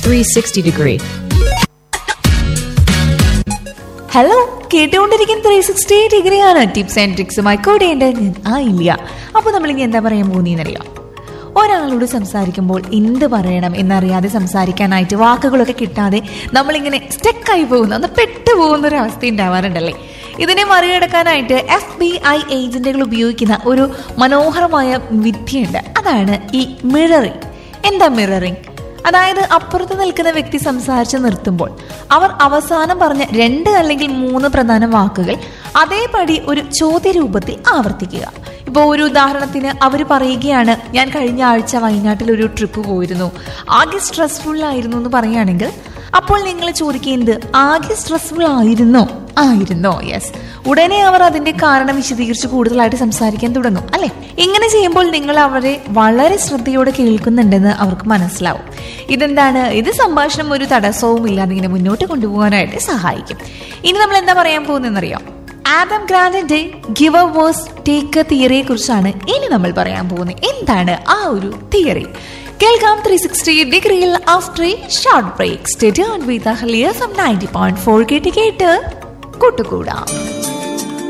360 degree. Hello കേട്ടുകൊണ്ടിരിക്കുന്ന three sixty ഡിഗ്രിയാണ് tips and ട്രിക്സുമായി കൂടെ ഉണ്ട് ഞാൻ ആ ഇല്ല അപ്പോൾ നമ്മളിനി എന്താ പറയാൻ പോകുന്നതെന്നറിയാം ഒരാളോട് സംസാരിക്കുമ്പോൾ എന്ത് പറയണം എന്നറിയാതെ സംസാരിക്കാനായിട്ട് വാക്കുകളൊക്കെ കിട്ടാതെ നമ്മളിങ്ങനെ സ്റ്റക്കായി പോകുന്ന ഒന്ന് പെട്ടുപോകുന്ന ഒരു അവസ്ഥ ഉണ്ടാവാറുണ്ടല്ലേ ഇതിനെ മറികടക്കാനായിട്ട് എഫ് ബി ഐ ഏജന്റുകൾ ഉപയോഗിക്കുന്ന ഒരു മനോഹരമായ വിദ്യയുണ്ട് അതാണ് ഈ മിററിംഗ് എന്താ മിററിംഗ് അതായത് അപ്പുറത്ത് നിൽക്കുന്ന വ്യക്തി സംസാരിച്ച് നിർത്തുമ്പോൾ അവർ അവസാനം പറഞ്ഞ രണ്ട് അല്ലെങ്കിൽ മൂന്ന് പ്രധാന വാക്കുകൾ അതേപടി ഒരു ചോദ്യ രൂപത്തിൽ ആവർത്തിക്കുക ഇപ്പോൾ ഒരു ഉദാഹരണത്തിന് അവർ പറയുകയാണ് ഞാൻ കഴിഞ്ഞ ആഴ്ച വയനാട്ടിൽ ഒരു ട്രിപ്പ് പോയിരുന്നു ആകെ സ്ട്രെസ്ഫുൾ ആയിരുന്നു എന്ന് പറയുകയാണെങ്കിൽ അപ്പോൾ നിങ്ങൾ ചോദിക്കുന്നത് ആകെ സ്ട്രെസ്ഫുൾ ആയിരുന്നോ ആയിരുന്നോ യെസ് ഉടനെ അവർ അതിന്റെ കാരണം വിശദീകരിച്ച് കൂടുതലായിട്ട് സംസാരിക്കാൻ തുടങ്ങും അല്ലെ ഇങ്ങനെ ചെയ്യുമ്പോൾ നിങ്ങൾ അവരെ വളരെ ശ്രദ്ധയോടെ കേൾക്കുന്നുണ്ടെന്ന് അവർക്ക് മനസ്സിലാവും ഇതെന്താണ് ഇത് സംഭാഷണം ഒരു തടസ്സവും ഇല്ലാതെ ഇങ്ങനെ മുന്നോട്ട് കൊണ്ടുപോകാനായിട്ട് സഹായിക്കും ഇനി നമ്മൾ എന്താ പറയാൻ പോകുന്നതെന്നറിയാം ആദം ഗ്രാൻഡിന്റെ ഗിവ് വേഴ്സ് ടേക്ക് തിയറിയെ കുറിച്ചാണ് ഇനി നമ്മൾ പറയാൻ പോകുന്നത് എന്താണ് ആ ഒരു തിയറി കേൾക്കാം ത്രീ സിക്സ്റ്റി ഡിഗ്രിയിൽ after a short break stay tuned with ഹലിയ സം നയൻറ്റി പോയിന്റ് ഫോർ കേട്ട് കേട്ട് കൂട്ടുകൂടാം